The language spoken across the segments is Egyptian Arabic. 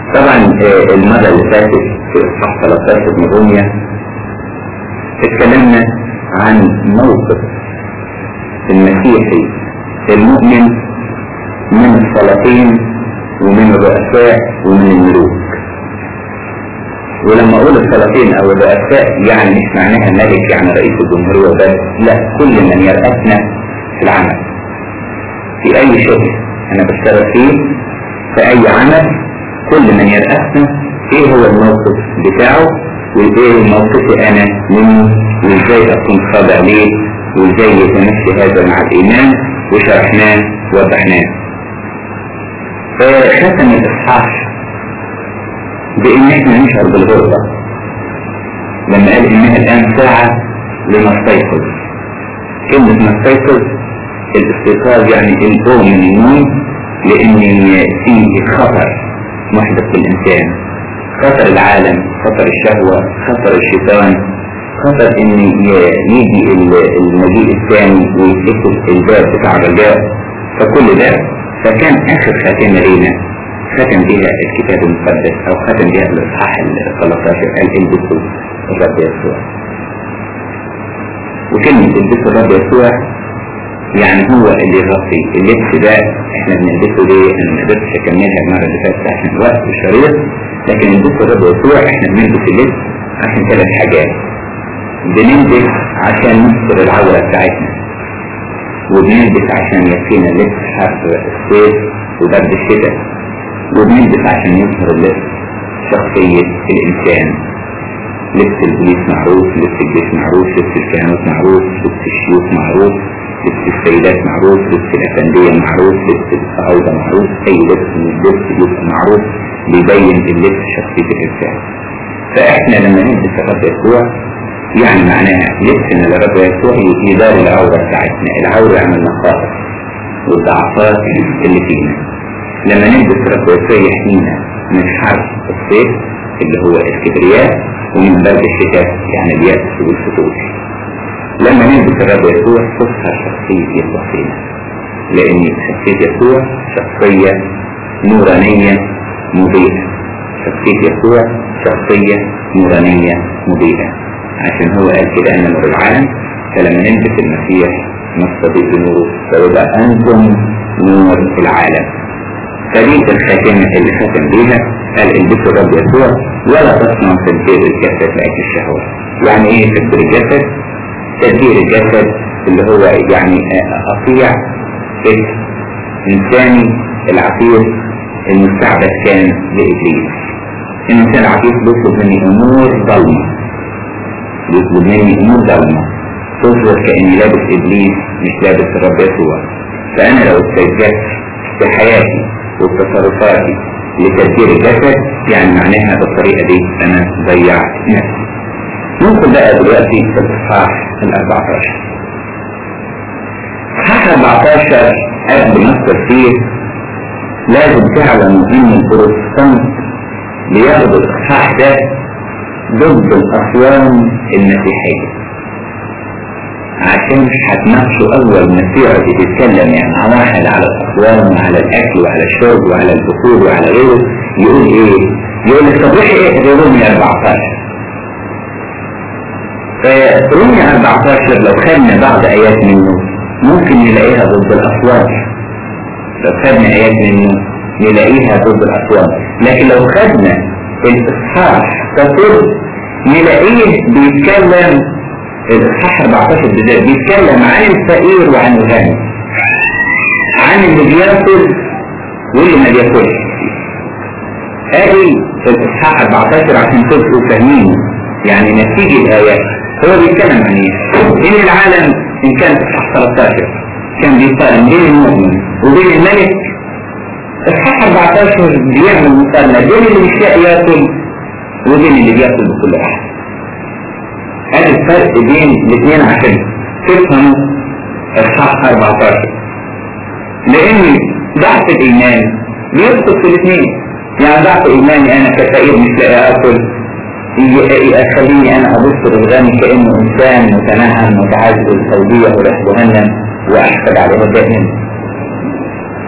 طبعا آه، المرة اللي فاتت في إصحاح 13 من روميا اتكلمنا عن موقف المسيحي المؤمن من السلاطين ومن الرؤساء ومن الملوك ولما اقول السلاطين او الرؤساء يعني مش معناها ملك يعني رئيس الجمهورية بس لا كل من يرأسنا في العمل في اي شغل انا بشتغل فيه في اي عمل كل من يرأسنا ايه هو الموقف بتاعه وايه موقفي انا منه وازاي اكون خاضع ليه وازاي يتمشي هذا مع الايمان وشرحناه ووضحناه ختم الاصحاح بان احنا نشعر بالغربة لما قال انها الان ساعة لنستيقظ كلمة نستيقظ الاستيقاظ يعني القوم من النوم لان في خطر محدث بالانسان خطر العالم خطر الشهوة خطر الشيطان خطر ان يجي المجيء الثاني ويتكتب الباب بتاع الرجاء فكل ده فكان اخر خاتمة لينا ختم بها الكتاب المقدس او ختم بها الاصحاح ال 13 قال البسوا الرب يسوع وكلمة البسوا الرب يسوع يعني هو اللي يغطي اللبس ده احنا بنلبسه ليه انا ما قدرتش اكملها المره اللي فاتت عشان الوقت والشريط لكن البس الرب يسوع احنا بنلبس اللبس عشان ثلاث حاجات بنلبس عشان نستر العورة بتاعتنا وبنلبس عشان يكفينا لبس حر الصيف وبرد الشتاء وبنلبس عشان يظهر اللبس شخصية الإنسان لبس البوليس معروف لبس الجيش معروف لبس الكهنوت معروف لبس الشيوخ معروف لبس السيدات معروف لبس الأفندية معروف لبس الصعودة معروف أي لبس من اللبس يبقى معروف بيبين اللبس شخصية الإنسان فإحنا لما نلبس الرب يسوع يعني معناها لبسنا لرب يسوع يدار العورة بتاعتنا العورة عن المخاطر والضعفات اللي فينا لما نلبس رب يسوع يحمينا من حر الصيف اللي هو الكبرياء ومن برد الشتاء يعني اليأس والفتور لما نلبس الرب يسوع تظهر شخصية يسوع فينا لأن شخصية يسوع شخصية نورانية مضيئة شخصية يسوع شخصية نورانية مضيئة عشان هو قال كده أنا نور العالم فلما نلبس المسيح نستضيء بنوره فيبقى أنتم نور العالم فدي الخاتمة اللي ختم بيها قال البسوا الرب يسوع ولا تصنعوا تدبير الجسد لأجل الشهوة يعني ايه تدبير الجسد؟ تدبير الجسد اللي هو يعني أطيع فكر إنساني العتيق المستعبد كان لإبليس الإنسان العتيق بيطلب مني أمور ظلمة بيطلب مني أمور ظلمة تظهر كأني لابس إبليس مش لابس الرب يسوع فأنا لو استجدت في حياتي وتصرفاتي لتدبير الجسد يعني معناها بالطريقة دي أنا ضيعت نفسي ندخل بقى دلوقتي في الإصحاح ال 14 إصحاح 14 قبل ما أذكر فيه لازم تعلم إن البروتستانت بياخدوا الإصحاح ده ضد الأصوام المسيحية عشان هتناقشوا أول ما تقعد تتكلم يعني مع واحد على الأصوام وعلى الأكل وعلى الشرب وعلى البخور وعلى غيره يقول إيه؟ يقول لك طب إيه غير رومية 14 فرومية 14 لو خدنا بعض آيات منه ممكن نلاقيها ضد الأصوات لو خدنا آيات منه نلاقيها ضد الأصوات لكن لو خدنا الإصحاح ككل نلاقيه بيتكلم الإصحاح 14 بالذات بيتكلم عن الفقير وعن الغني عن اللي بياكل واللي ما بياكلش ادي في الإصحاح 14 عشان تبقوا فاهمين يعني نتيجة الآيات هو بيتكلم عن ايه؟ ان العالم ان كان في اصحاح 13 كان بيقارن بين المؤمن وبين الملك اصحاح 14 بيعمل مقارنة بين اللي مش لاقي ياكل وبين اللي بياكل بكل احد هذا الفرق بين الاثنين عشان تفهموا اصحاح 14 لان ضعف الايمان بيسقط في الاثنين يعني ضعف ايماني انا كفقير مش لاقي اكل يخليني انا ابص للغني كانه انسان متنهم متعذب سودية وراح جهنم واحسد عليه دائما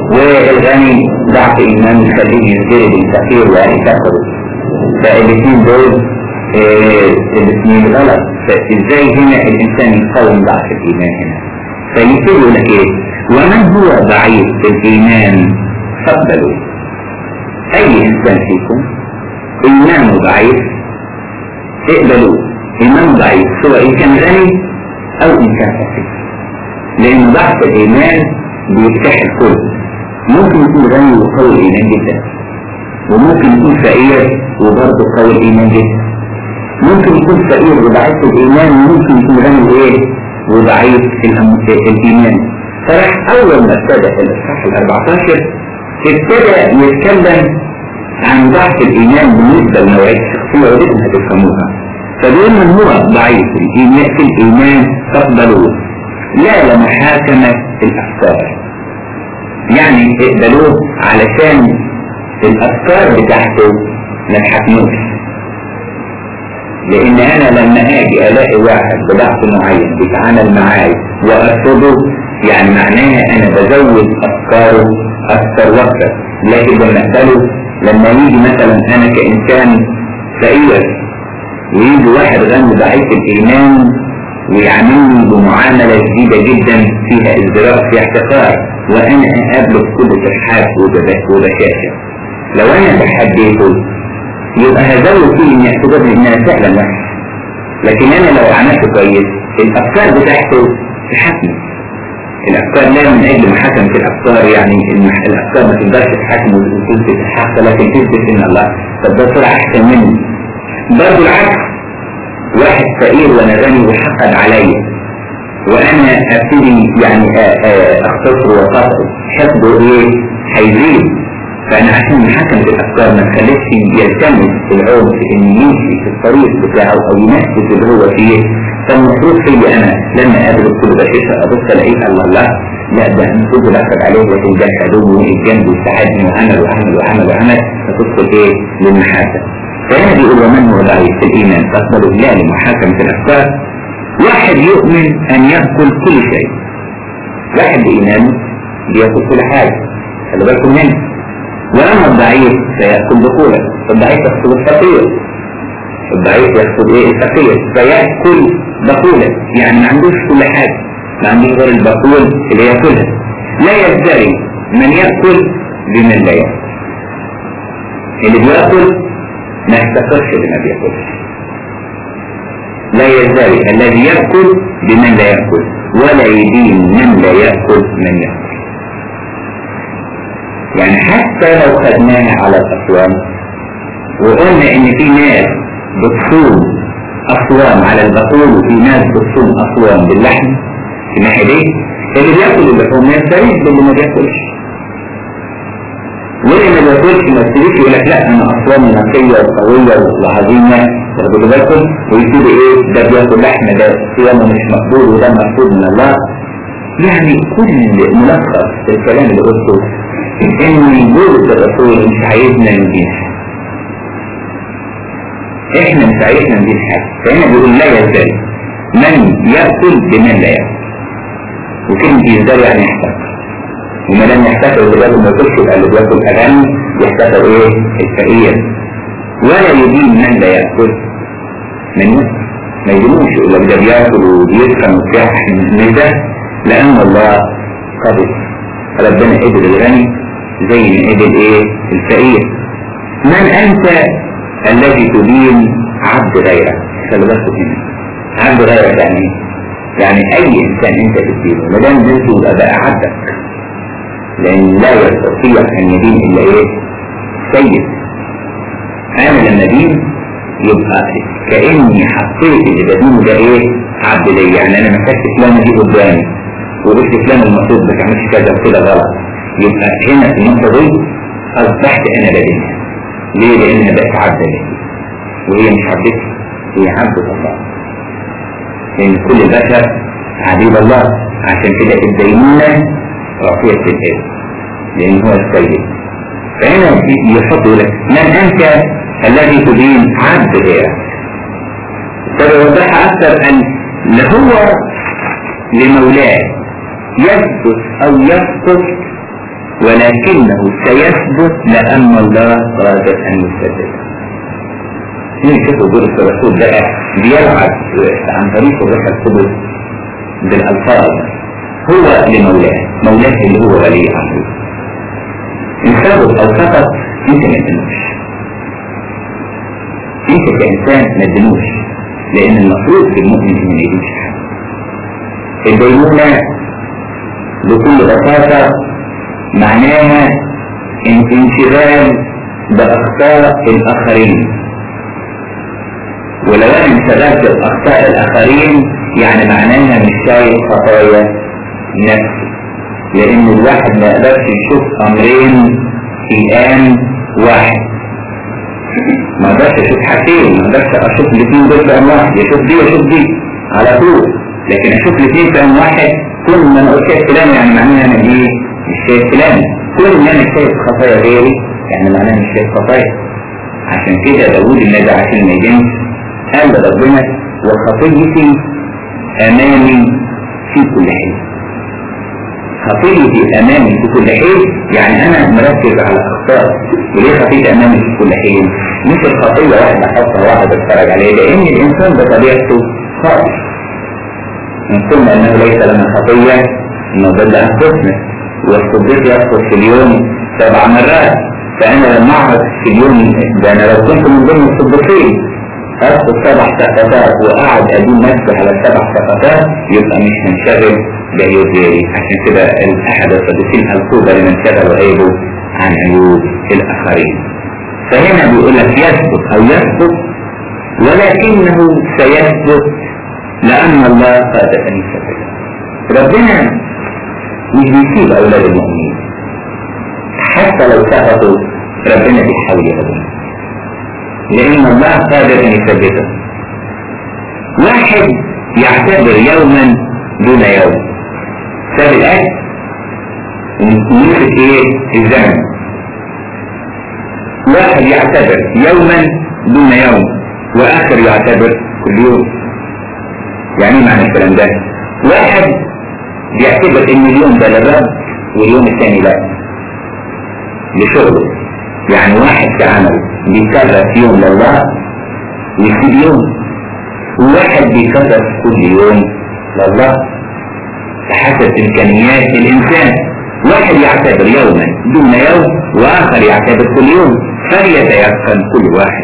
والغني ضعف إيمان يخليه يزدري بالفقير ويكفره فالاثنين دول اه الاثنين غلط فازاي هنا الإنسان يقاوم ضعف الإيمان هنا فيقول يقول لك إيه ومن هو ضعيف في الإيمان فاقبلوا أي إنسان فيكم إيمانه ضعيف اقبلوا إيمانه ضعيف سواء إن كان غني أو إن كان فقير لأن ضعف الإيمان بيفتح الكل ممكن يكون غني وقوي الإيمان جدا وممكن يكون فقير وبرضه قوي الإيمان جدا ممكن يكون فقير وضعيف الإيمان وممكن يكون غني إيه وضعيف الإيمان فراح أول ما ابتدى في الإصحاح ال 14 ابتدى يتكلم عن ضعف الإيمان بالنسبة لنوعية الشخصية ودي هتفهموها فبيقول من هو ضعيف الإيمان في الإيمان فاقبلوه لا لمحاكمة الأفكار يعني اقبلوه علشان الأفكار بتاعته ما تحكموش لأن أنا لما أجي ألاقي واحد بضعف معين بيتعامل معايا وأرفضه يعني معناها أنا بزود أفكاره أكثر وأكثر لكن لما أسأله لما يجي مثلا أنا كإنسان فقير ويجي واحد غني ضعيف الإيمان ويعاملني بمعاملة جديدة جدا فيها ازدراء فيها احتقار وأنا أقابله بكل ترحاب وبشاشة لو أنا تحديته يبقى هزود فيه إن اعتبرني إنها سهلة وحش لكن أنا لو عملت كويس الأفكار بتاعته تحكم الأفكار لا من أجل محاكمة الأفكار يعني الأفكار ما تقدرش تحاكم وتثبت الحق لكن تثبت إن الله طب ده طلع أحسن مني برضه العكس واحد فقير وانا غني وحقد عليا وانا ابتدي يعني اختصر وقطعه حقده ايه هيزيد فانا عشان محكم الافكار ما تخليش يلتمس العنف ان يمشي في الطريق بتاعه او ينفذ اللي هو فيه فالمفروض في انا لما اقابل كل بشيشه ابص الاقيه الله الله لا ده المفروض الاخر عليه لكن ده عدو الجنب يساعدني وعمل وعمل وعمل وعمل فتدخل ايه للمحاسبه فهنا بيقول ومن هو ضعيف في الإيمان تقبل الله لمحاكمة الأفكار واحد يؤمن أن يأكل كل شيء واحد بإيمانه بيأكل كل حاجة خلي بالكم منه وأما الضعيف فيأكل بقولة الضعيف يقصد الفقير الضعيف يقصد إيه الفقير فيأكل بقولة يعني ما عندوش كل حاجة ما عندوش غير البقول اللي يأكلها لا يزدري من يأكل بمن لا يأكل اللي بيأكل ما يحتفظش بما بيأكل لا يزال الذي يأكل بمن لا يأكل ولا يدين من لا يأكل من يأكل يعني حتى لو خدناها على الأصوام وقلنا إن في ناس بتصوم أصوام على البقول وفي ناس بتصوم أصوام باللحم في ناحية دي اللي بياكل اللحوم ما يستريح باللي ما بياكلش واللي ما بياكلش ما يستريح يقول لك لا أنا أصوامي نقية وقوية وعظيمة واخدوا بالكم ويبتدي إيه ده بياكل لحم ده صيامه مش مقبول وده مرفوض من الله يعني كل ملخص الكلام اللي قلته ان جزء الرسول مش عايزنا ندين احنا مش عايزنا ندين حاجة فهنا بيقول لا يزدري من يأكل بمن لا يأكل وكلمة يزدري يعني يحتفل وما لم يحتفل اللي بياكل ما ياكلش يبقى اللي بياكل أغاني يحتفل ايه الفقير ولا يدين من لا يأكل من يأكل ما يدينوش يقول لك ده بياكل وبيسخن وبتاع من ده لأن الله قبل ربنا قبل الغني زي ما قبل ايه الفقير من انت الذي تدين عبد غيرك خلي بالكم هنا عبد غيرك يعني ايه؟ يعني اي انسان انت بتدينه ما دام بنته يبقى بقى عبدك لان لا يستطيع ان يدين الا ايه سيد انا لما دين يبقى كاني حطيت اللي بدينه ده ايه عبد ليا يعني انا مسكت فلان دي قدامي وقلت فلان المفروض ما تعملش كذا وكده غلط يبقى هنا في النقطة دي أصبحت أنا بدينها ليه؟ لأنها بقت عبدة لي وهي مش عبدتي هي عبدة الله لأن كل البشر عبيد الله عشان كده الدينونة رفية الإبن لأن هو السيد فهنا يحط لك من أنت الذي تدين عبد غيرك فبيوضحها أكثر أن لهو لمولاه يثبت أو يسقط ولكنه سيثبت لأن الله قادر أن يسدد هنا شوفوا بولس الرسول بقى بيلعب عن طريق الروح القدس بالألفاظ هو لمولاه مولاه اللي هو ولي أمره إن ثبت أو سقط أنت ما تدنوش أنت كإنسان ما تدنوش لأن المفروض في المؤمن إنه ما يدوش الدينونة بكل بساطة معناها انشغال بأخطاء الآخرين ولو أنا انشغلت بأخطاء الآخرين يعني معناها مش شايف خطايا نفسي لأن الواحد ما يقدرش يشوف أمرين في آن واحد ما اقدرش اشوف حاجتين ما اقدرش اشوف الاثنين دول في آن واحد اشوف دي واشوف دي على طول لكن اشوف الاثنين في آن واحد كل ما انا قلت كلام يعني معناها انا ايه مش شايف كلامي كل ما انا شايف خطايا غيري يعني معناها مش شايف خطايا عشان كده داوود النبي عشان ما يجنش قال ربنا وخطيتي امامي في كل حين خطيتي امامي في كل حين يعني انا مركز على الاخطاء وليه خطيتي امامي في كل حين مش الخطيه واحده احطها واحد اتفرج عليه لان الانسان بطبيعته خاطئ من ثم انه ليس لنا خطيه نضل انفسنا والصديق يسقط في اليوم سبع مرات فانا لما اعرف في اليوم ده انا لو كنت من ضمن الصديقين اسقط سبع سقطات واقعد ادين نفسي على السبع سقطات يبقى مش هنشغل بعيوب غيري عشان كده احد الصديقين الكوبا لمن شغل عيبه عن عيوب الاخرين فهنا بيقول لك يثبت او يثبت ولكنه سيثبت لأن الله قادر أن يثبت ربنا مش بيسيب أولاد المؤمنين حتى لو سقطوا ربنا بيحاول يهدهم لأن الله قادر أن يثبتهم واحد يعتبر يوما دون يوم ساب الأكل ويمسك إيه الزمن واحد يعتبر يوما دون يوم وآخر يعتبر كل يوم يعني معنى الكلام ده واحد بيعتبر ان اليوم ده لباب واليوم الثاني لا لشغله يعني واحد في عمله بيكرس يوم لله ويسيب يوم وواحد بيكرس كل يوم لله بحسب امكانيات الانسان واحد يعتبر يوما دون يوم واخر يعتبر كل يوم فليتيقن كل واحد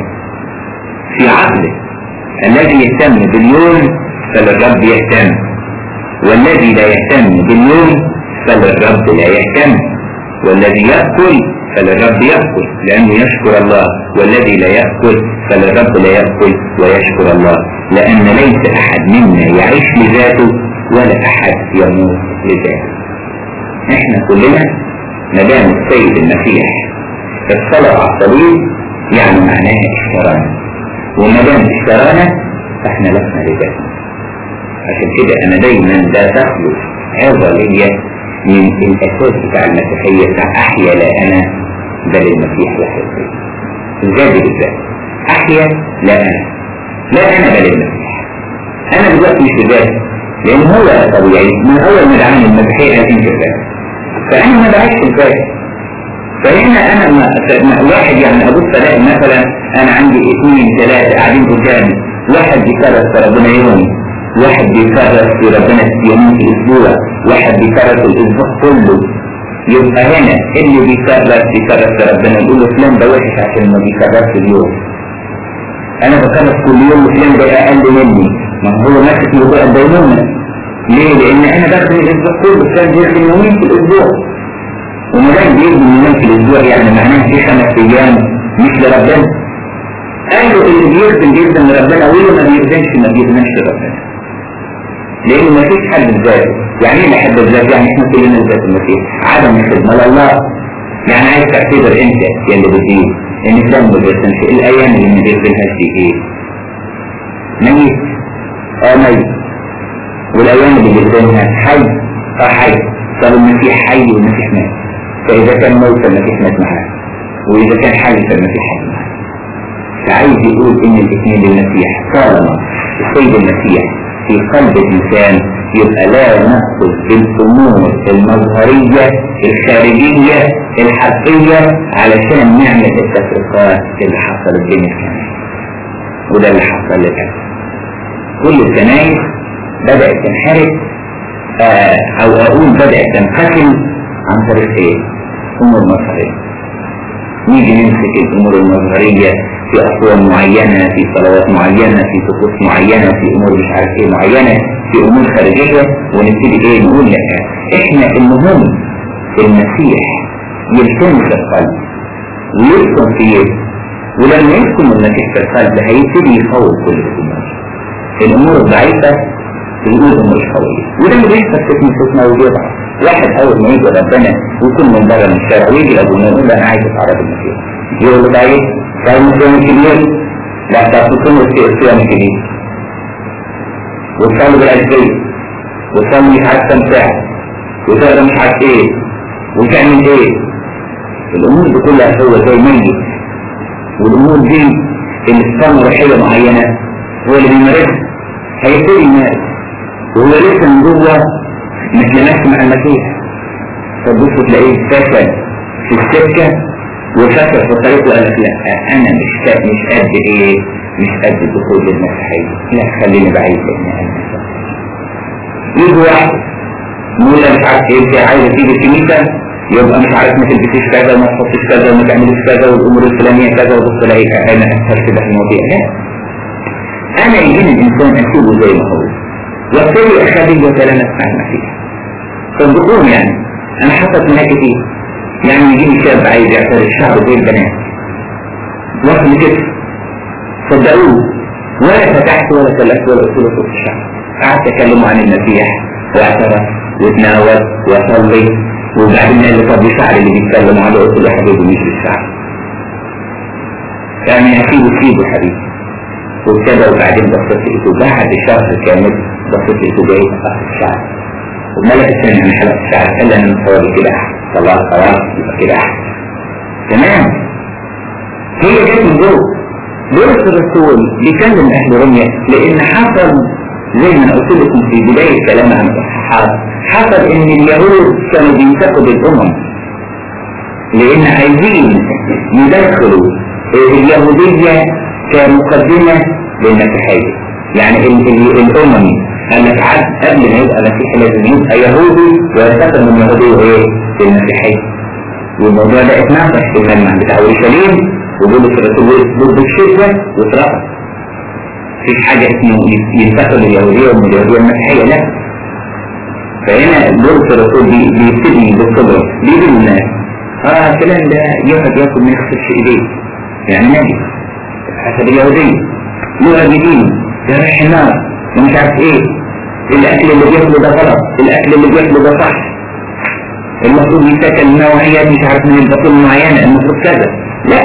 في عقله الذي يهتم باليوم فللرب يهتم والذي لا يهتم باليوم فللرب لا يهتم والذي يأكل فللرب يأكل لأنه يشكر الله والذي لا يأكل فللرب لا يأكل ويشكر الله لأن ليس أحد منا يعيش لذاته ولا أحد يموت لذاته احنا كلنا ما دام السيد المسيح اتصلى على الصليب يعني معناها اشترانا وما دام اشترانا فاحنا لسنا لذاتنا عشان كده انا دايما لا تخلو عظة ليا من الاساس بتاع المسيحية بتاع احيا لا انا بل المسيح وحده ازاي بالذات احيا لا انا لا انا بل المسيح انا دلوقتي مش بذاتي لان هو طبيعي من اول ما دعاني المسيحية انا كنت بذاتي فانا ما بعيش في الذات فهنا انا ما ما واحد يعني ابص الاقي مثلا انا عندي اثنين ثلاثة قاعدين قدامي واحد بيكرس في ربنا يوم واحد بيكرس في ربنا يومين في الاسبوع واحد بيكرس الاسبوع كله يبقى هنا اللي بيكرس بيكرس في ربنا يقول له فلان ده وحش عشان ما بيكرسش اليوم انا بكرس كل يوم وفلان ده اقل مني ما هو ماسك موضوع الدينونة ليه؟ لان انا بخدم الاسبوع كله فلان بيخدم يومين في الاسبوع وما دام بيخدم يومين في الاسبوع يعني معناه في خمس ايام مش لربنا قالوا اللي بيخدم بيخدم لربنا واللي ما بيخدمش ما بيخدمش لربنا لان ما فيش حد ذاته يعني ايه بحب الذات يعني احنا كلنا ذات المسيح عدم الخدمه لله يعني عايز تعتبر انت يا اللي بتدين ان فلان ما بيخدمش الايام اللي ما بيخدمهاش دي ايه؟ ميت اه ميت والايام اللي بيخدمها حي اه حي طب المسيح حي والمسيح مات فاذا كان موت فالمسيح مات معاه واذا كان حي فالمسيح حي معاه فعايز يقول ان الاثنين للمسيح طالما السيد المسيح في قلب الإنسان يبقى لا نأخذ بالأمور المظهرية الخارجية الحرفية علشان نعمل التفرقات اللي حصلت بين الكنائس وده اللي حصل للأسف كل الكنائس بدأت تنحرف آه أو أقول بدأت تنقسم عن طريق إيه؟ أمور مظهرية نيجي نمسك الأمور المظهرية في أصوات معينة في صلوات معينة في طقوس معينة في أمور مش عارف إيه معينة في أمور خارجية ونبتدي إيه نقول لك إحنا المهم المسيح يلتم في القلب ويسكن فيه ولما يسكن المسيح في القلب هيبتدي يفوق كل الأمور الأمور الضعيفة يقول أمور قوية وده اللي بيحصل في نفوسنا وبيضعف واحد أول ما يجي ربنا ويكون من بره من الشارع ويجي لأبونا يقول له أنا عايز أتعرض المسيح يقول له طيب صايم صيام كبير لا تصوم الصيام الكبير وتصلي بالعشرية وتصلي مش عارف كم ساعة وتقرا مش عارف ايه وتعمل ايه الامور دي كلها هو زي ميت والامور دي اللي تسمى روحية معينة هو اللي بيمارسها هيبتدي يمارس وهو لسه من جوه مش لنفسه مع المسيح فتبص تلاقيه فشل في السكة وفكر في الطريق وقال لك لا انا مش مش قد ايه مش قد الدخول للمسيحية لا خليني بعيد لان انا يجي واحد نقول له مش عارف ايه انت عايزه تيجي الكنيسة يبقى مش عارف ما تلبسيش كذا وما تحطيش كذا وما تعمليش كذا والامور الفلانية كذا وبص الاقي انا اكثر كده في المواضيع لا انا يجيني الانسان اسيبه زي ما هو وابتدي اخليه يتلامس مع المسيح صدقوني يعني انا حصلت منها كتير يعني يجيني شاب عايز يعترف شعره زي البنات وصل كده صدقوه ولا فتحت ولا سلكت ولا قلت له صوت الشعر قعدت اكلمه عن المسيح واعترف واتناول واصلي وبعدين قال لي طب الشعر اللي بيتكلم عليه قلت له يا حبيبي مش بالشعر يعني هسيبه سيبه حبيبي وابتدى وبعدين بصيت لقيته بعد شهر كامل بصيت لقيته جاي تحت الشعر وملك السنة من حلقة الشعر قال لي انا متصور كده احسن خلاص خلاص يبقى كده احسن تمام هي جت من جوه بولس الرسول بيكلم اهل روميا لان حصل زي ما انا قلت لكم في بدايه كلام عن الاصحاب حصل ان اليهود كانوا بينتقدوا الامم لان عايزين يدخلوا اليهوديه كمقدمه للمسيحيه يعني ال ال الامم قال لك قبل ما يبقى مسيحي لازم يبقى يهودي وينتقل من اليهوديه ايه؟ للمسيحيه والموضوع ده اتناقش في المجمع بتاع اورشليم وبولس الرسول ضد الشركة واترفض مفيش حاجة اسمه ينتقل اليهودية ومن اليهودية المسيحية لا فهنا بولس الرسول بيبتدي بالصبر بيجي للناس اه فلان ده يقعد ياكل ما يغسلش ايديه يعني نبي حسب اليهودية يقعد يدين ده رايح النار ومش عارف ايه الاكل اللي بياكله ده غلط الاكل اللي بياكله ده صح المفروض يتاكل نوعيات مش عارف من البطول معينة المفروض كذا لا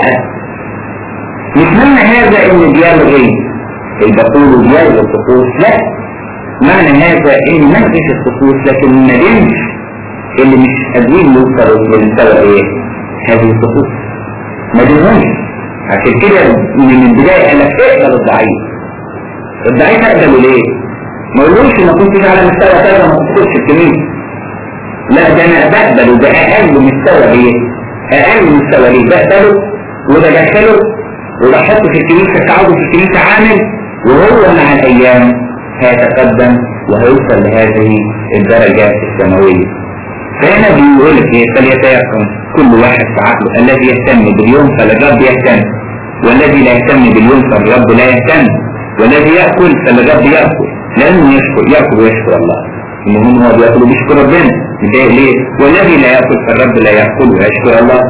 مش معنى هذا ان بيلغي البطول وبيلغي الطقوس لا معنى هذا ان ما فيش الطقوس لكن ما بينش اللي مش قادرين يوصلوا لمستوى ايه هذه الطقوس ما بينهمش عشان كده من البداية قال لك اقبل الضعيف الضعيف اقبله ليه؟ ما يقولوش ما كنتش على مستوى كذا ما تدخلش الكنيسة لا ده انا بقبله ده اقل مستوى ليه؟ اقل مستوى ليه بقبله وبدخله وبحطه في الكنيسة كعضو في الكنيسة عامل وهو مع الأيام هيتقدم وهيوصل لهذه الدرجة السماوية فهنا بيقول لك ايه فليتيقن كل واحد في عقله الذي يهتم باليوم فالرب يهتم والذي لا يهتم باليوم فالرب لا يهتم والذي يأكل فالرب يأكل لأنه يشكر يأكل ويشكر الله المهم هو بيأكل وبيشكر ربنا متضايق ليه والذي لا يأكل فالرب لا يأكل ويشكر الله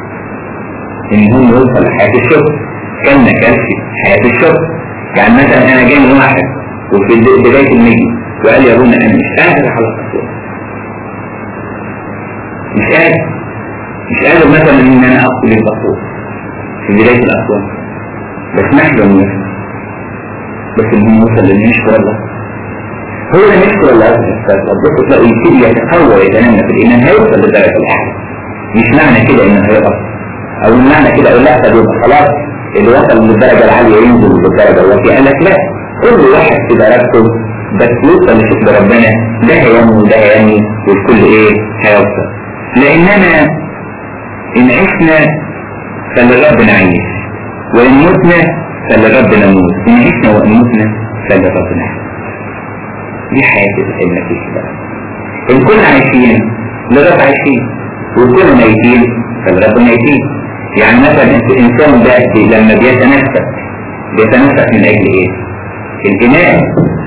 المهم يوصل لحياة الشكر كان كلفي حياة الشكر يعني مثلا انا جاي واحد وفي بداية المجلس وقال يا رونا انا مش قادر على القصور مش قادر مش قادر مثلا ان انا اقتل البخور في بداية الاقوال بس نحن ونفسه بس المهم يوصل لان نشكر الله هو اللي نشكر الله ربك تلاقي يبتدي يتقوى ويتنمى في الايمان هيوصل للدرجة الاعلى مش معنى كده انه هيغلط او معنى كده اقول لا طب يبقى خلاص اللي وصل للدرجة العالية ينزل للدرجة الواطية قال لك لا كل واحد في درجته بس يوصل لشكل ربنا ده هينمو وده هينمو والكل ايه هيوصل لاننا ان عشنا فللرب نعيش وان متنا فللرب نموت ان عشنا وان متنا فللرب نحيا دي حياة المسيح بقى الكل عايشين للرب عايشين والكل ميتين فالرب ميتين يعني مثلا الانسان ده لما بيتنفس بيتنفس من اجل ايه الجنان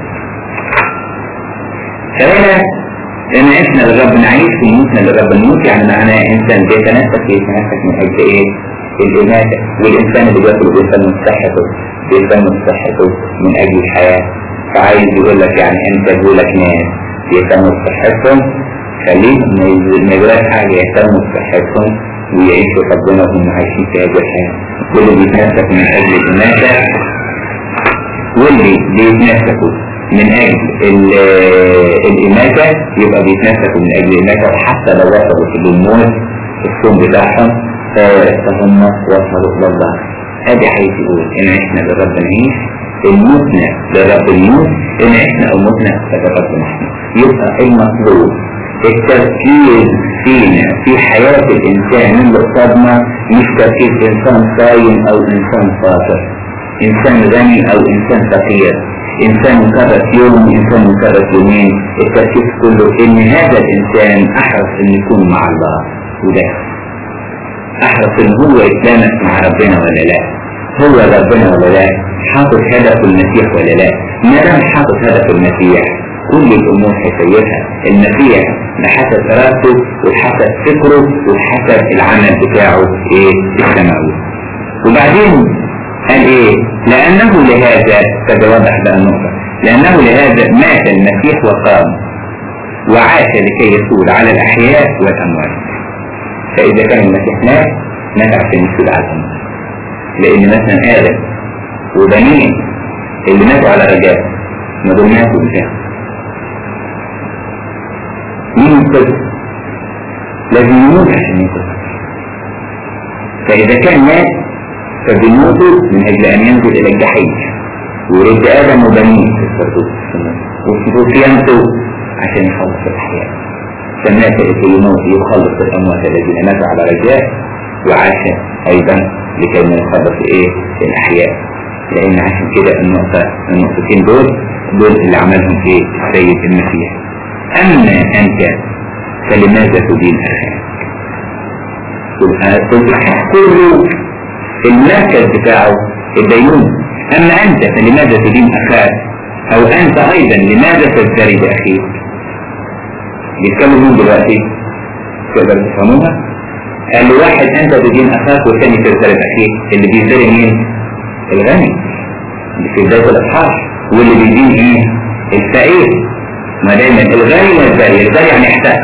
فهنا ان عشنا للرب نعيش وموتنا للرب نموت يعني معناه انسان بيتنفس بيتنفس من اجل ايه الاماتة والانسان اللي بياكل بيهتم بصحته بيهتم بصحته من اجل الحياة فعايز يقول لك يعني انت لك ناس يهتموا بصحتهم خليهم ما يجراش حاجة يهتموا بصحتهم ويعيشوا ربنا وهم عايشين في هذه الحياة واللي بيتنفس من أجل الإماتة واللي بيتنفسوا من أجل الإماتة يبقى بيتنفسوا من أجل الإماتة وحتى لو وصلوا للموت الصوم بتاعهم فهم وصلوا لله هذه حيث يقول إن عشنا للرب نعيش إن متنا لرب الموت إن عشنا أو متنا فلرب نحن يبقى المطلوب التركيز فينا في حياة الإنسان اللي قصادنا مش تركيز إنسان صايم أو إنسان فاطر إنسان غني أو إنسان فقير إنسان مكرس يوم إنسان مكرس يومين التركيز كله إن هذا الإنسان أحرص إن يكون مع الله وده أحرص إن هو يتلامس مع ربنا ولا لا هو ربنا ولا لا حاطط هدف المسيح ولا لا ما دام حاطط هدف المسيح كل الأمور هيسيرها المسيح بحسب إرادته وحسب فكره وحسب العمل بتاعه إيه السماوي وبعدين قال إيه لأنه لهذا كده واضح بقى النقطة لأنه لهذا مات المسيح وقام وعاش لكي يسود على الأحياء والأموات فإذا كان المسيح مات مات عشان يسود على الأموات لأن مثلا آدم وبنين اللي ماتوا على رجال ما دول ماتوا بتاعه مين ينقذ لازم يموت عشان ينقذ فإذا كان مات فبيموت من أجل أن ينزل إلى الجحيم ورد آدم وبنيه في الفردوس وصيامته عشان يخلص الأحياء فمات الموت يخلص الأموات الذين ماتوا على رجاء وعاش أيضا لكي يخلص إيه الأحياء لأن عشان كده النقطة النقطتين دول دول اللي عملهم في السيد المسيح أما أنت فلماذا تدين أخاك كله المركز بتاعه الديون أما أنت فلماذا تدين أخاك أو أنت أيضا لماذا تزدري بأخيك بيتكلمون دلوقتي تقدر تفهموها قال له واحد أنت تدين أخاك والثاني تزدري بأخيك اللي بيزدري مين الغني اللي في بداية الأصحاب واللي بيدين إيه الفقير ما دايما الغني والزري الزري يعني يحتاج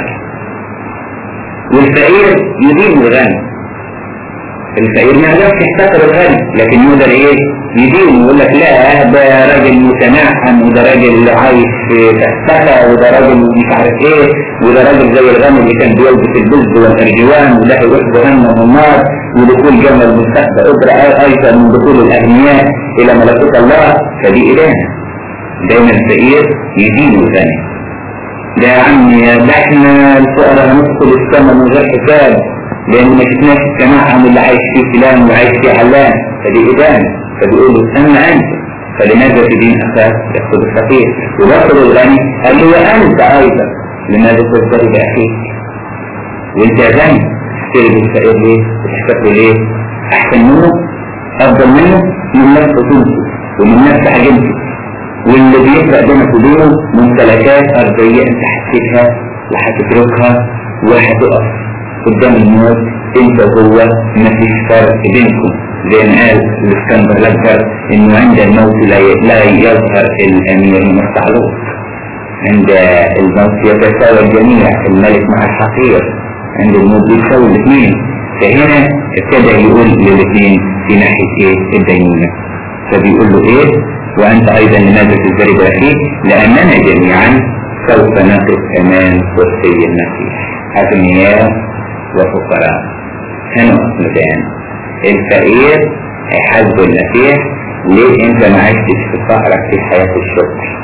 والفقير يدين الغني الفقير ما يقدرش يحتكر الغني لكن يقدر ايه يدين ويقول لك لا ده راجل متنعم وده راجل عايش في تحتها وده راجل مش عارف ايه وده راجل زي الغني اللي كان بيلبس البز والارجوان وده يروح جهنم والنار ودخول جنة المستقبل أدرى أيضا من دخول الأغنياء إلى ملكوت الله فدي إدانة دايما الفقير يدين الغني ده يا عمي ده احنا الفقراء هندخل السماء من غير حساب لان ما شفناش التنعم اللي عايش فيه فلان وعايش فيه علان فدي إدانة فبيقول له أما أنت فلماذا تدين أخاك يقصد الفقير ويقصد الغني قال له وأنت أيضا لماذا تزدري بأخيك وانت غني تشتري بالفقير ليه وتحتفل ليه أحسن منه أفضل منه من نفس طولته ومن نفس حجمته واللي بيفرق بينك وبينه ممتلكات أرضية أنت حسيتها وهتتركها وهتقف قدام الموت انت وهو مفيش فرق بينكم زي ما قال الاسكندر الاكبر انه عند الموت لا لا يظهر الامير من الصعلوك عند الموت يتساوى الجميع الملك مع الحقير عند الموت بيساوي الاثنين فهنا ابتدى يقول للاثنين في ناحية ايه الدينونة فبيقول له ايه وانت ايضا لماذا تزدري باخيك لاننا جميعا سوف نقف امام كرسي المسيح اغنياء وفقراء هنقف مكان الفقير هيحاسبه المسيح ليه انت ما عشتش في فقرك في حياة الشكر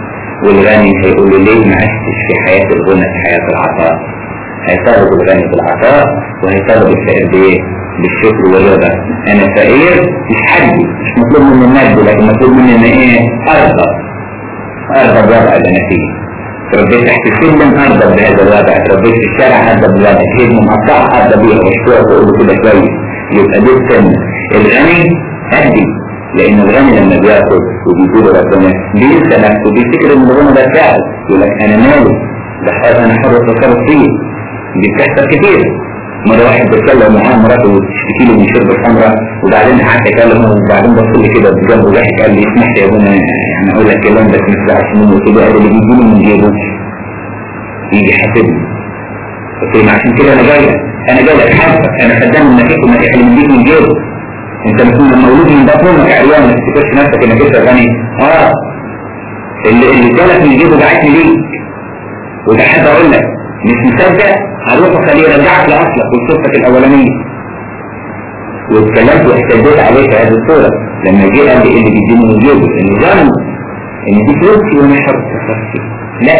والغني هيقول له ليه ما عشتش في حياة الغنى في حياة العطاء هيطالب الغني بالعطاء وهيطالب الفقير بايه بالشكر والرضا انا فقير مش حدي مش مطلوب مني المجد لكن مطلوب مني ان ايه ارضى ارضى بالوضع اللي انا فيه تربيت تحت سلم ارضى بهذا الوضع تربيت في الشارع ارضى بالوضع هيد مقطعة ارضى بيها واشكوها واقول له كده كويس يبقى دي السنة الغني هدي لان الغني لما بياخد وبيقول ربنا بينسى نفسه بيفتكر ان الغنى ده بتاعه يقول لك انا مالي ده حاجه انا حر اتصرف فيه دي بتحصل كتير مرة واحد بيتكلم معاه مراته وتشتكي له من شرب الخمرة وبعدين قعدت اكلمه وبعدين بص لي كده بجنبه ضحك قال لي اسمح لي يا ابونا يعني اقول لك كلام بس ما تزعلش منه كده قال اللي بيجيني من جيبه يجي يحاسبني قلت له عشان كده انا جاي لك انا جاي لك حاسبك انا خدام المسيح والمسيح اللي بيجيك من جيبه انت مش مولود من بطن امك عريان ما تفتكرش نفسك انك انت غني اه اللي اللي ادالك من جيبه بعتني ليك وده حد اقول لك مش مصدق هروح اخليه يرجعك لاصلك وصورتك الاولانيه واتكلمت واحتديت عليه في هذه الصوره لما جه قال لي اللي بيديني من جيبه انه ظن ان دي فلوسي وانا حر فيها لا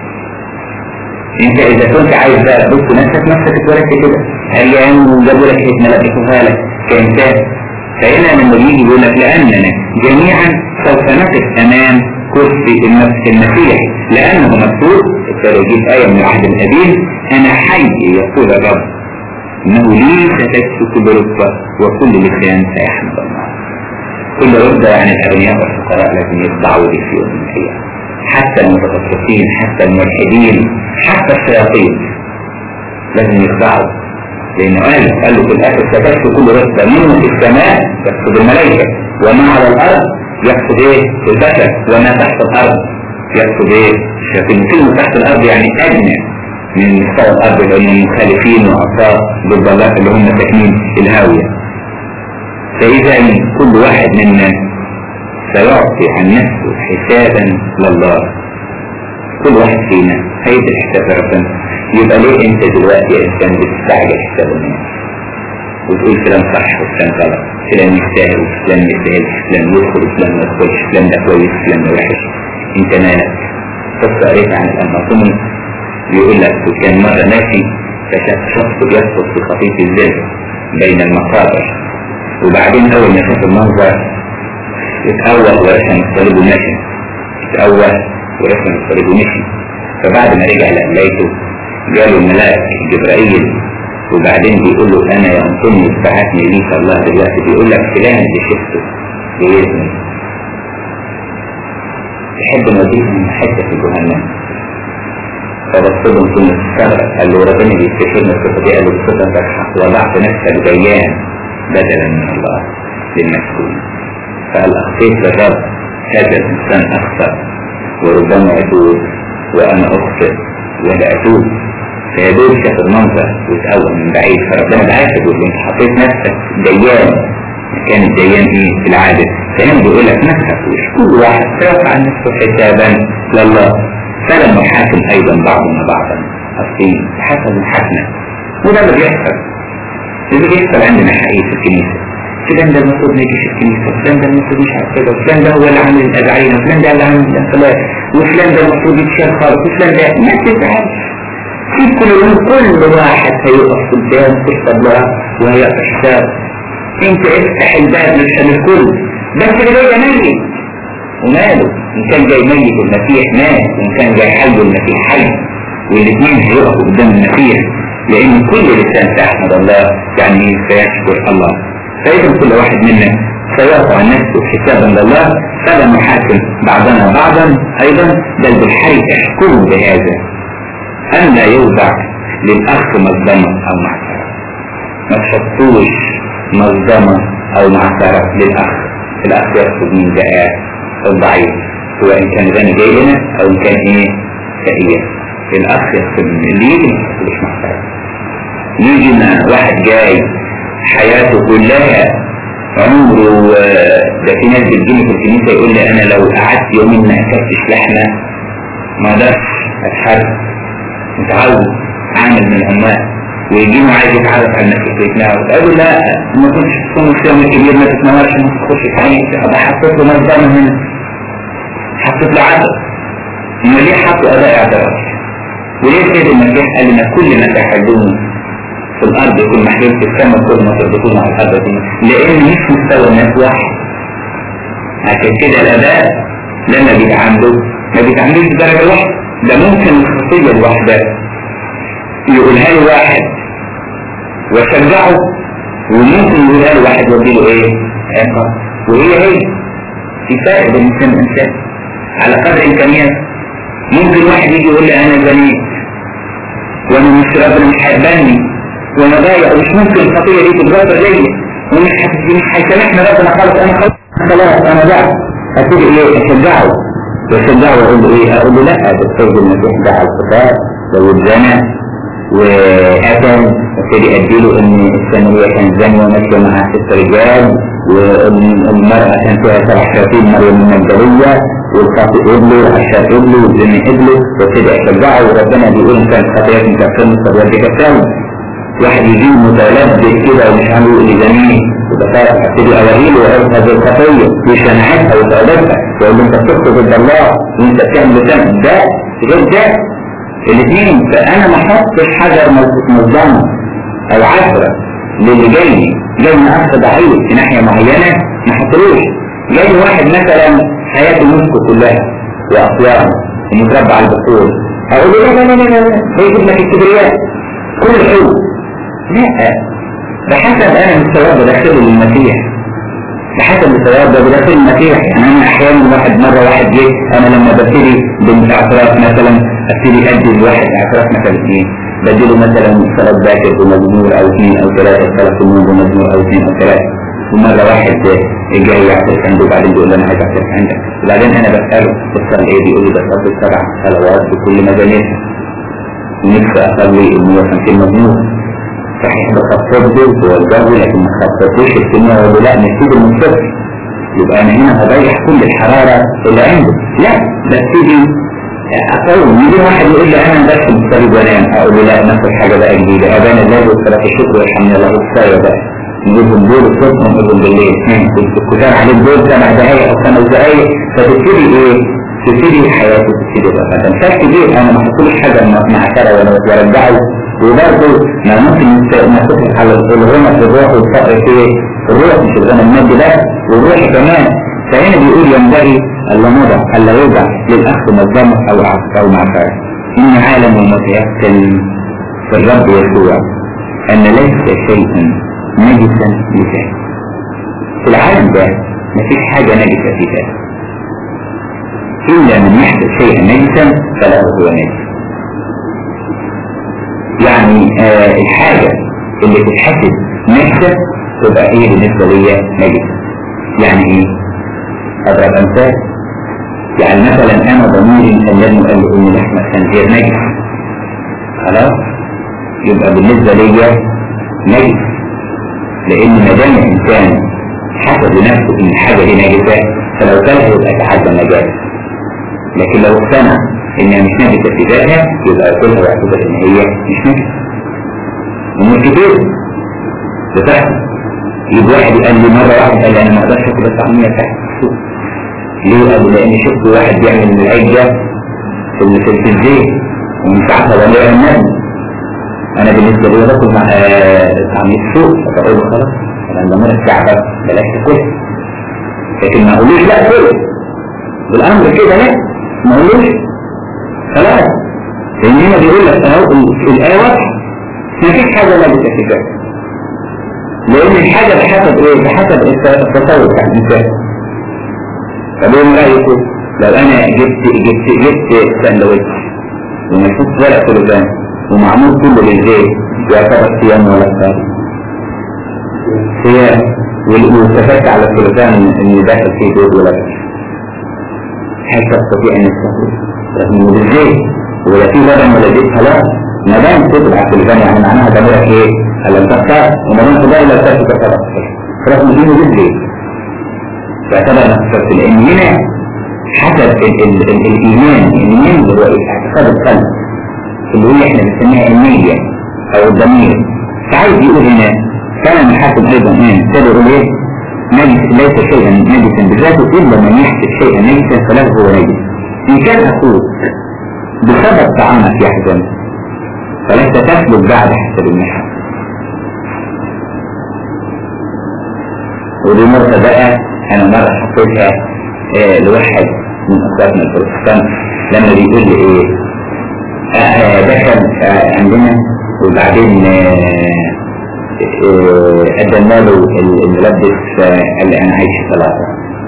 انت اذا كنت عايز بقى تبص نفسك نفسك اتولدت كده ايام وجابوا لك حكمه لبسوها لك كانسان فهنا لما يجي يقول لك لاننا جميعا سوف نقف امام كرسي المسيح لانه مكتوب ابتدى يجيب ايه من العهد القديم انا حي يقول الرب انه لي ستكفي كل رتبه وكل لسان سيحمد الله كل رتبه يعني الاغنياء والفقراء لازم يخضعوا لي في يوم من الايام حتى المتطرفين حتى الملحدين حتى الشياطين لازم يخضعوا لانه قال قال له في الاخر ستكفي كل رتبه منه في السماء يقصد الملائكه وما على الارض يقصد ايه البشر وما تحت الارض يقصد ايه الشياطين كلمه تحت الارض يعني ادنى من مستوى الارض لان المخالفين وعصاه ضد الله اللي هم ساكنين الهاويه فاذا كل واحد منا سيعطي عن نفسه حسابا لله كل واحد فينا هيدي حساب ربنا يبقى ليه انت دلوقتي يا انسان بتستعجل حساب الناس وتقول فلان صح وفلان غلط فلان يستاهل وفلان ما يستاهلش فلان يدخل وفلان ما يدخلش فلان ده كويس فلان ده وحش انت مالك قصة قريت عن الأناطومي بيقول لك كان مرة ماشي فشاف شخص بيسقط في خطيط الزل بين المقابر وبعدين أول ما شاف المنظر اتأوه ورسم الطريق ومشي اتأوه ورسم الطريق ومشي فبعد ما رجع لقلايته جاله الملاك جبرائيل وبعدين بيقول له انا يا انطوني بعتني ليك الله دلوقتي بيقول لك فلان اللي شفته بيزني تحب نوديه من حته في جهنم فبص له انطوني استغرب قال له ربنا بيستشهدنا الصفه دي قال له الصفه انت وضعت نفسك ديان بدلا من الله للمسكون فقال اخطيت للرب هذا الانسان اخطا وربما اتوب وانا اخطئ ولا اتوب فيدوب شاف المنظر وتقوى من بعيد فربنا بعث يقول له انت حطيت نفسك ديان كان الديان ايه في العادة فهنا بيقول لك ما تخافوش كل واحد سيرفع عن نفسه حسابا لله فلم نحاكم ايضا بعضنا بعضا اصلين حسب الحكمة وده اللي بيحصل اللي بيحصل عندنا حقيقي في الكنيسة فلان ده المفروض ما يجيش الكنيسة وفلان ده المفروض مش عارف كده وفلان ده هو اللي عامل الأدعية وفلان ده اللي عامل الصلاة وفلان ده المفروض يتشال خالص وفلان ده ما تزعلش في كل يوم كل واحد هيقف قدام تحسب له وهيقف حساب انت افتح الباب للشام الكل بس اللي جاي ميت وماله ان كان جاي ميت المسيح مات وان كان جاي حي المسيح حي والاثنين هيقفوا قدام المسيح لان كل لسان سيحمد الله يعني سيشكر الله فاذا كل واحد منا سيعطى عن نفسه حسابا لله فلا نحاكم بعضنا بعضا ايضا بل بالحري احكموا بهذا أن لا يوضع للأخ مصدمة أو معثرة ما تحطوش مصدمة أو معثرة للأخ الأخ يقصد من جاء الضعيف سواء كان غني جاي لنا أو إن كان إيه فقير الأخ يقصد من اللي يجي ما تحطوش معثرة يجي مع واحد جاي حياته كلها عمره ده في ناس بتجيني في الكنيسة يقول لي أنا لو قعدت يومين ما أكلتش لحمة ما أقدرش أتحرك متعود عامل من العمال ويجي له عايز يتعرف على الناس اللي بيتناول قالوا لا ما كنتش تصوم الصيام الكبير ما تتناولش ما تخش تعيش ابقى حطيت له مصدر هنا حطيت له عدد إنه ليه حطوا أداء اعتراف وليه سيد المسيح قال لنا كل ما تحدون في الأرض يكون محلول في السماء كل ما تربطون على الأرض يكون لأن مش مستوى الناس واحد عشان كده الآباء لما بيتعاملوا ما بيتعاملوش بدرجة واحدة ده ممكن الخطية الواحدة يقولها له واحد وشجعه وممكن يقولها له واحد يوديله ايه؟ عقاب وهي هي في فرق بين الانسان والانسان على قدر امكانياته ممكن واحد يجي يقول لي انا زنيت وانا مش ربنا مش هيقبلني وانا ضايع ومش ممكن الخطيه دي تتغفر ليا ومش مش هيسامحني ربنا خالص انا خلاص خلاص انا ضعت ابتدي ايه اشجعه واشجعه واقول له ايه اقول له لا ده السيد المسيح ده على الصفات لو اتزنى وقتل ابتدي اديله ان الثانويه كانت زانيه وماشيه مع ست رجال والمرأة كان فيها سبع شياطين مريم المجدلية والخاطئ قبله والعشاء قبله والزن قبله وابتدي اشجعه وربنا بيقول ان كانت خطيئات مكفر مستقبل كفاوي واحد يجي متلبس كده ومش عامل يقول لي جميل وبخاف ابتدي اوريه له وعرف هذه الخطيه في شناعتها وتعبتها واقول له انت بتخطب ضد الله وانت بتعمل ذنب ده غير ده الاثنين فانا ما احطش حجر مصدمه او عشره للي جاي جاي من اخ ضعيف في ناحيه معينه ما احطلوش جاي واحد مثلا حياته مسكه كلها واطياره ومتربع على البخور اقول له لا لا لا لا لا ده يجيب لك الكبرياء كل حلو لا بحسب انا مستواه بدخله للمسيح بحسب مستواه ده بدخل المسيح يعني انا احيانا واحد مره واحد جه انا لما ببتدي بالاعتراف مثلا ابتدي ادي لواحد اعتراف مثلا اثنين بديله مثلا صلاه باكر بمزمور او اثنين او ثلاثه صلاه النور بمزمور او اثنين او ثلاثه ومره واحد جاي يعترف عنده وبعدين بيقول له انا عايز اعترف عندك وبعدين انا بساله بتصلي ايه بيقول لي بصلي سبع صلوات بكل مجالاتها نفسي اصلي ال 150 مزمور صحيح بخفضه ووجهه لكن ما خفضتوش الكلمه ولا لا نسيب من صفر يبقى انا هنا هضيع كل الحراره اللي عنده لا ببتدي اقول يجي واحد يقول لي انا بس مصلي وانام اقول له لا نفس حاجه بقى جديده ابانا الله والصلاه الشكر والحمد لله كفايه بقى نجيبهم دول الصبح ونقولهم بالليل الكتاب عليك دول سبع دقايق او خمس دقايق فتبتدي ايه؟ تبتدي حياته تبتدي بقى فانت كبير انا ما حطولش حاجه مع كده ولا برجعه وبرضه ما ممكن نتفق على الغنى في الروح والفقر في الروح مش الغنى المادي بس والروح كمان فهنا بيقول ينبغي الا نضع الا يوضع للاخ مظلمه او او معفاه ان عالم المتيقن في الرب يسوع ان ليس شيئا نجسا لذاته في العالم ده مفيش حاجه نجسه في ذاته الا من يحدث شيئا نجسا فله هو نجس يعني آه الحاجة اللي تتحسب نجسة تبقى ايه بالنسبة ليا نجسة يعني ايه اضرب امثال يعني مثلا انا ضميري الذي قال ان لحم الخنزير نجس خلاص يبقى بالنسبة ليا نجس لان ما دام الانسان حسب لنفسه ان الحاجة دي نجسة فلو كانت يبقى تحدى النجاسة لكن لو اقتنع انها مش نجسة في ذاتها يبقى كلها يعتبر ان هي مش نجسة ومش كتير بتحصل يجي واحد قال لي مرة واحد قال لي انا ما اقدرش اكل الطعمية تحت السوق ليه قال لي لان شفت واحد بيعمل من العجة في في الزيت ومش عارفة ولا النبي انا بالنسبة لي باكل مع طعمية السوق فبقول له خلاص انا ده مرة الشعب بلاش تاكلها لكن ما اقولوش لا كل بالامر كده لا ما اقولوش خلاص لان هنا بيقول لك اهو الايه واضحه ما فيش حاجه لا بتتفق لان الحاجه بحسب ايه بحسب التصور بتاع الانسان طب ايه رايكم لو انا جبت جبت جبت ساندوتش ومشوف ورق سلوفان ومعمول كله بالزيت يعتبر صيام ولا صيام صيام واستفدت على السلوفان ان داخل فيه بيض ولا بس هل تستطيع ان تستطيع رغم بالزيت ولا في لبن ولا زيت خلاص ما دام تطلع على التليفون يعني معناها ضميرك ايه؟ هل لم تختار وما دام تضايق لا تستطيع خلاص رغم دينه بالزيت تعتبر نفسك لان هنا حسب ال ال ال الايمان الايمان هو اعتقاد القلب اللي هو احنا بنسميها النية او الضمير فعايز يقول هنا كان الحاكم ايضا ايه تدعو ايه نجس ليس شيئا نجسا بذاته الا من يحسب شيئا نجسا فله هو نجس إن كان أخوك بسبب طعامك يحزن فلست تسلك بعد حسب المحن ودي نقطة بقى أنا مرة حطيتها آه لواحد من أخواتنا البروتستانت لما بيقول لي إيه آه آه دخل آه عندنا وبعدين قدمنا له الملبس قال لي أنا عايز شوكولاتة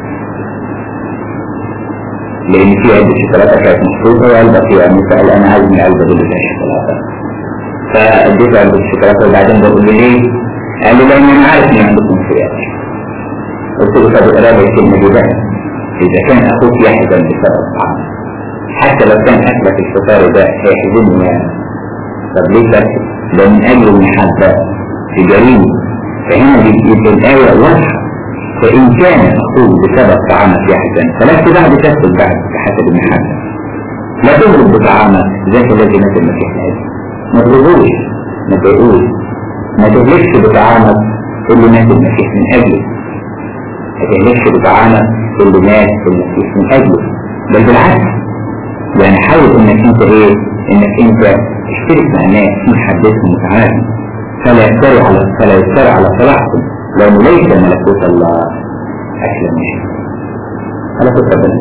لأن في علبة شوكولاتة كانت محطوطة وعلبة فيها قال أنا عايز من علبة دي فيها شوكولاتة فاديته علبة الشوكولاتة وبعدين بقول له ليه؟ قال لي لأن أنا عارف إن عندكم فئات قلت له طب اقرا لي الكلمة دي بقى إذا كان أخوك يحزن بسبب طعام حتى لو كان أكلك الفطار ده هيحزنني يعني طب ليه بس؟ ده من أجل المحبة في جريمة فهنا بيبقى الآية واضحة فإن كان أخوك بسبب طعامك يحزن فلست بعد تسل بعد بحسب المحبة لا تضرب بطعامك ذاك الذي مات المسيح الآية ما تضربوش ما تضايقوش ما تهلكش بطعامك اللي مات المسيح من أجله ما تهلكش بطعامك اللي مات المسيح من أجله بل بالعكس يعني حاول انك انت ايه انك انت تشترك مع الناس في محبتهم وتعامل فلا يفتري على فلا يفتري على صلاحكم لانه ليس ملكوت الله اكل مش ملكوت ربنا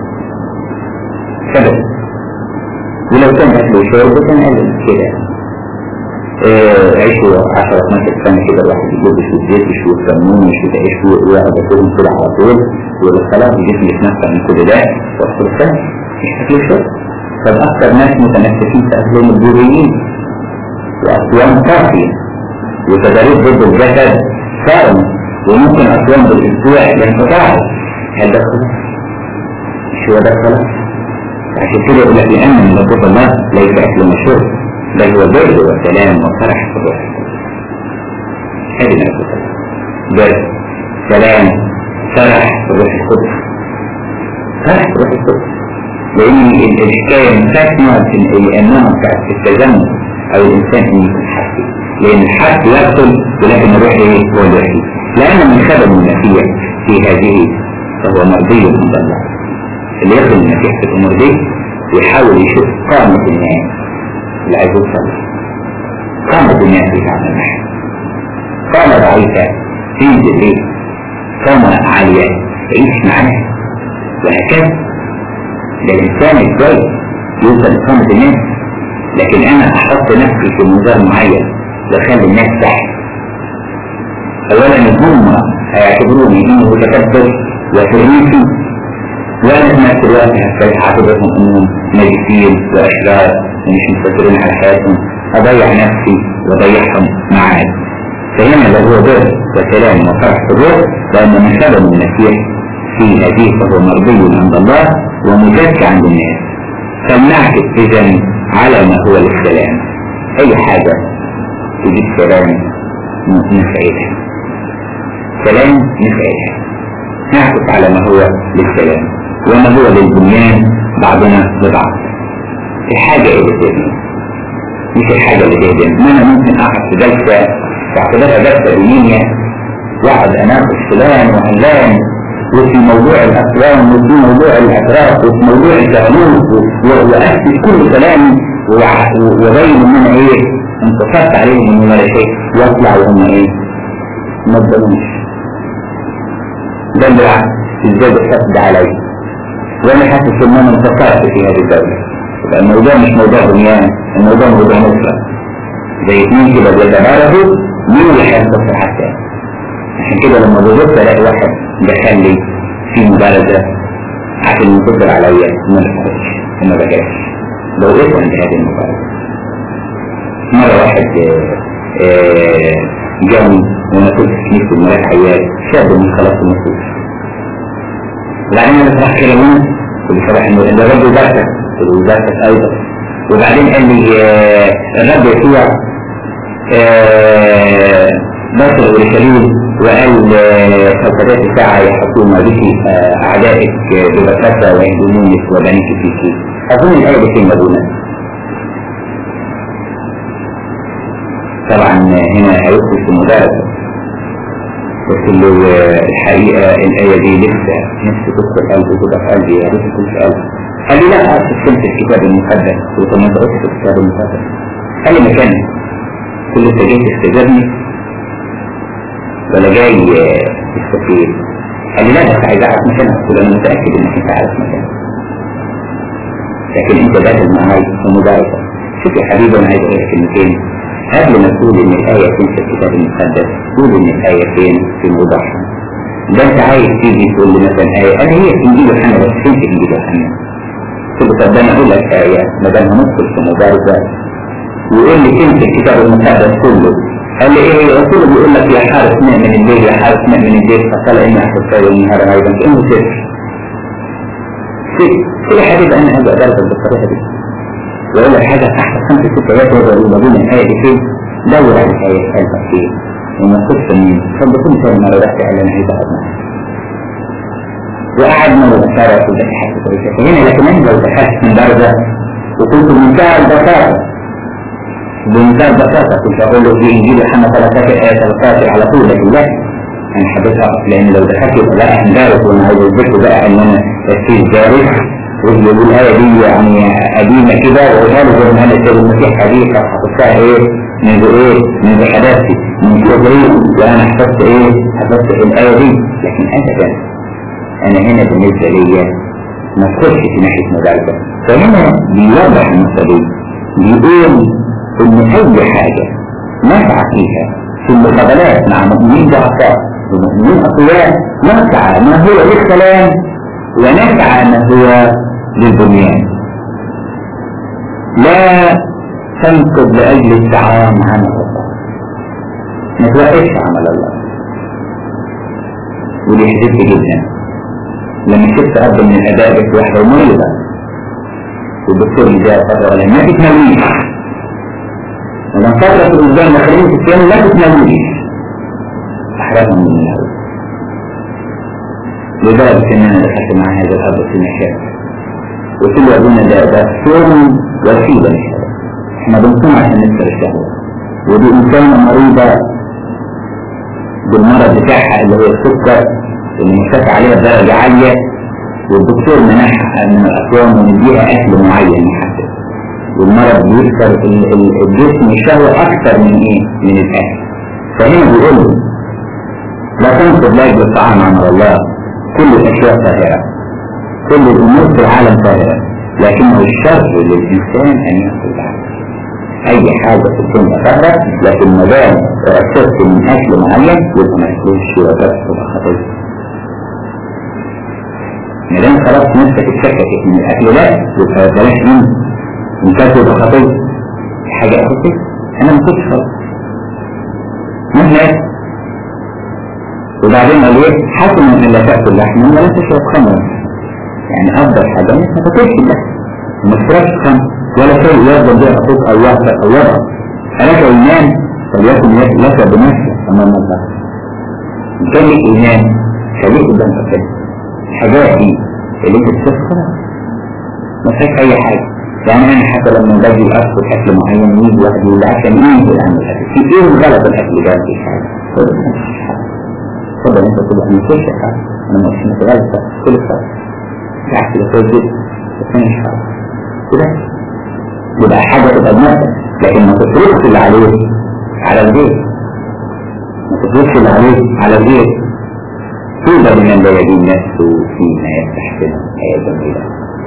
سبب ولو كان اكل وشرب كان قال كده آه عيشوا 10 12 سنه كده الواحد يجيب شويه زيت وشويه كمون وشويه عيش ويقعد ياكلهم كده على طول والصلاه الجسم يتنفع من كل ده وقت السنه مش اكل وشرب طب اكثر ناس متنفسين في اكلهم الدوريين واصوام كافيه وتدريب ضد الجسد صارم وممكن اصوام بالاسبوع لانقطاع هل ده خلاص؟ مش هو ده خلاص؟ عشان كده يقول لك لان ملكوت الله ليس اكل وشرب بل هو بر وسلام وفرح في الروح هذه ملكوت الله بر سلام فرح في الروح القدس فرح في الروح القدس لان الحكايه مساكنه في النوع بتاعت التجمع او الانسان ان يكون حاسي لان الحس يدخل ولكن الروح ايه هو الوحيد لان من خدم المسيح في هذه فهو مرضي عند الله اللي يخدم المسيح في الامور دي ويحاول يشوف قامة الناس اللي عايز يوصل قامة الناس في هذا المحل قامة ضعيفة تنزل ايه قامة عالية تعيش معاها وهكذا ده الانسان الكويس يوصل لقامة الناس لكن انا احط نفسي في منظار معين واخلي الناس تحت اولا هم هيعتبروني اني متكبر وفريسي وانا في نفس الوقت هعتبرهم انهم نجسين واشرار ومش مستقرين على حياتهم اضيع نفسي واضيعهم معاي فهنا ده هو بر وسلام وفرح في الروح لان من خدم المسيح في هذه فهو مرضي عند الله ومزكى عند الناس فلنعكس اذا على ما هو للسلام اي حاجة تجيب سلام نفعلها سلام نفعلها نعكس على ما هو للسلام وما هو للبنيان بعضنا ببعض الحاجة اللي تهدم مش الحاجة اللي تهدم ما انا ممكن اقعد في جلسة تعتبرها جلسة دينية واقعد اناقش فلان وعلان وفي موضوع الأسلام وفي موضوع الأتراك وفي موضوع التغلوب وأكتب كل كلامي وبين ان انا ايه انتصرت عليهم من ولا شيء واطلع وهم ايه ما اتضمنش ده بالعكس ازاي بتحسد علي وانا حاسس ان انا انتصرت في هذه الدولة يبقى الموضوع مش موضوع بنيان الموضوع موضوع نصرة زي اثنين كده بيتبارزوا مين اللي هينتصر حتى عشان كده لما ببص الاقي واحد دخل لي في مبارزة عشان ينتصر عليا ما بفكرش وما بجاش بوقفت عند هذه المبارزة مرة واحد جاني وانا كنت في كنيسة الملاك عيال شاب من خلاص النصوص وبعدين انا صراحة كلموني قلت صراحة انه ان الرب يباركك قلت له يباركك ايضا وبعدين قال لي الرب يسوع بصر اورشليم وقال سوف تاتي ساعة يحكم بك اعدائك ببساطة ويهدمونك وبنيك فيك اظن الايه دي فين ابونا طبعا هنا هيدخل في مدارسة قلت له الحقيقة الآية دي لسه نفسي تدخل قلبي وتبقى في قلبي يا ريت تكون في قلبي قال لي لا استسلمت الكتاب المقدس وثم قرأت في الكتاب المقدس قال لي مكان كل انت جاي تختبرني ولا جاي تستفيد قال لي لا بس عايز اعرف مكانك قلت له انا متأكد انك انت عارف مكانك لكن انت داخل معاي ومباركة شوف يا حبيبي انا عايز اقول لك كلمتين قبل ما تقول ان الآية فين في الكتاب المقدس قول ان الآية فين في موضوعها ده انت عايز تيجي تقول لي مثلا آية انا هي في انجيل يوحنا بس فين في انجيل يوحنا قلت له طب ده انا اقول لك آية ما دام هندخل في مباركة ويقول لي فين في الكتاب المقدس كله قال لي ايه قلت له بيقول لك يا حارس نام من الليل يا حارس نام من الليل فقال اني احفظ النهار ايضا كانه سر كل حبيب انا هبقى درجة بالطريقة دي ويقول لك حاجة تحت خمس ست آيات يقدر ما بين الآية دي فين دور على الآية قلبك فين وما تخش مين طب كل شيء مرة رحت قال أنا عايز أقعد معاك وقعد مرة بشارة كل حاجة كويسة هنا لكن أنا لو دخلت من درجة وكنت بمنتهى البساطة بمنتهى البساطة كنت أقول له في إنجيل يوحنا 13 آية 13 على طول لكن لا أنا حبيت أقف لأن لو دخلت يبقى لا أنا دارس وأنا عايز أثبت بقى إن أنا تفسير دارس واللي يقول الآية دي يعني قديمة كده وقالها له زي ما قال السيد المسيح حديثة حفظتها إيه منذ إيه منذ حداثتي من صغري وأنا حفظت إيه حفظت الآية دي لكن أبدا أنا هنا بالنسبة لي ما تخش في ناحية مبالغة فهنا بيوضح النقطة دي بيقول إن أي حاجة نسعى فيها في المقابلات مع مؤمنين ضعفاء ومؤمنين أقوياء نسعى ما هو للسلام ونسعى ما هو للبنيان لا تنقض لأجل التعاون عمل الله ما توقفش عمل الله ودي حدثت جدا لما شفت أب من الآباء بس واحدة مريضة والدكتور اللي جاء فترة قال ما تتناوليش ولما فترة في الأسبوع داخلين في الصيام لا تتناوليش أحرقهم من الهوى لذلك ان انا دخلت مع هذا الاب في المشهد قلت له ابونا ده ده صوم وسيله للشهوه احنا بنصوم عشان نكسر الشهوه ودي انسانه مريضه بالمرض بتاعها اللي هو السكر اللي مشتكى عليها بدرجه عاليه والدكتور منحها من الاقوام ونديها اكل معين محدد والمرض بيكسر الجسم الشهوه اكثر من ايه؟ من الاكل فهنا بيقول له لا تنقض لاجل الطعام امر الله كل الأشياء طاهرة كل الأمور في العالم طاهرة لكنه الشر للإنسان أن يأكل العالم أي حاجة في الدنيا طاهرة لكن ما دام تركزت من أكل معين يبقى ما تاكلش وبس تبقى خطير ما دام خلاص نفسك اتشككت من الأكل لا يبقى بلاش منه إن كانت تبقى خطير حاجة خطير أنا ما كنتش خلاص مهما وبعدين قال ايه حسن ان لا تاكل لحم ولا تشرب خمرا يعني افضل حاجه انك ما تاكلش اللحم وما تشربش خمر ولا شيء يفضل به اخوك او يعطى او يضع الك ايمان فليكن لك بنفسك امام الله ان كان لك ايمان خليك قدام ربنا الحاجات دي اللي انت بتفكر ما فيهاش اي حاجه يعني انا حتى لما باجي اكل اكل معين يجي واحد يقول لي عشان ايه العمل في ايه غلط الاكل ده في حاجه تفضل انت تبقى من كل شيء انا مش متغلط كل شيء بالعكس ده كويس جدا بس انا مش عارف كده يبقى حاجه تبقى بنفسك لكن ما تصرفش اللي عليه على البيت ما تصرفش اللي عليه على البيت طوبى لمن لا يدين نفسه فيما يستحسنه آية جميلة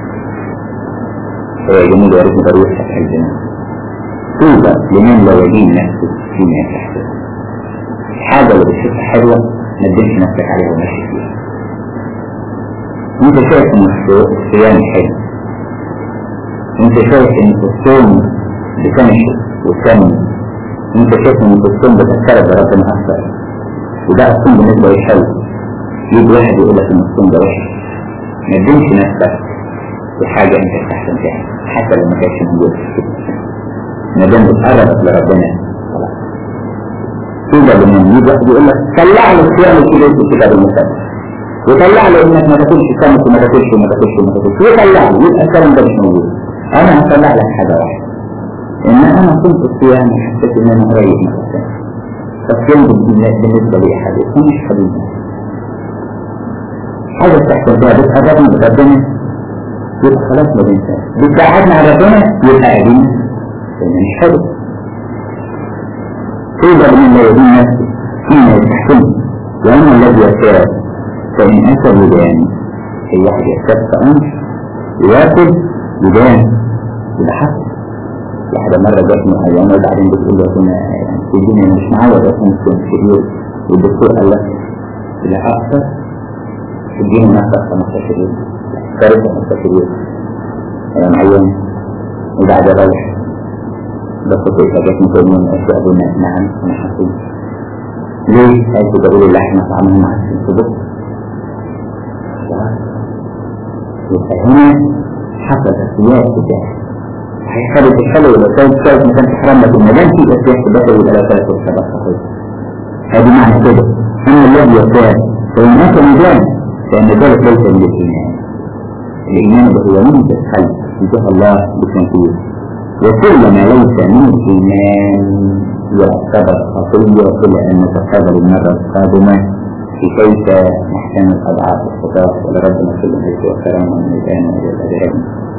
هي جميل يا ريت ضروري في الجنة طوبى لمن لا يدين نفسه فيما يستحسنه الحاجة اللي بتشوفها حلوة ما تدينش نفسك عليها وماشي فيها انت شايف ان الصيام حلو انت شايف ان الصوم بتمشي وتكمل انت شايف ان الصوم بتتكرر ربنا اكثر وده الصوم بالنسبه لي حلو يجي واحد يقول لك ان الصوم ده وحش ما تدينش نفسك لحاجه انت تحسن فيها حتى لو ما كانتش موجوده ما دام بتقربك لربنا خلاص توبة لمن يجي واحد يقول لك طلع له الصيام كده في الكتاب المقدس وطلع له انك ما تاكلش سمك وما تاكلش وما تاكلش وما تاكلش وطلع له يبقى الكلام ده مش موجود انا هطلع لك حاجه واحده ان انا كنت الصيام وحسيت ان انا قريب من ربنا الصيام بالنسبة لي حبيب هو مش حبيب حاجة تحصل فيها بتقربنا بربنا يبقى خلاص ما بنساش بتساعدنا على ربنا يبقى قاعدين مش حلو توبة من الذين نفسه فيما يستحكمه وأما الذي يسار فإن أتى يدان في واحد يحتاج أمر ياكل يدان يبقى حق واحدة مرة جت معينة وبعدين بتقول له كنا في الدنيا مش معايا بس ممكن كبير والدكتور قال لك لا أكثر تديني نفسك 15 يوم صارت 15 يوم أنا معين وبعد روح بس كنت جاتني كل من الأشياء دون نعم أنا حسيت ليه؟ قالت بقول اللحمة طعمها مع الصدق يبقى هنا حصل اختيار تجاه هيخلي تخلي لو كانت شايف مكان تحرم لك المدام في اسياح تبقى يبقى لا ثلاثة وسبعة تقول هذه معنى كده أما الذي يرتاح فإن أنت مجان فإن ذلك ليس من الإيمان الإيمان هو نية القلب تجاه الله بتنفيذ وكل ما ليس من الإيمان يعتبر خطية إلى أن نتقابل المرة القادمة في كيف نحتمل أضعاف الخطاة ولربنا كل العز والكرم والميزان وإلى الأجرين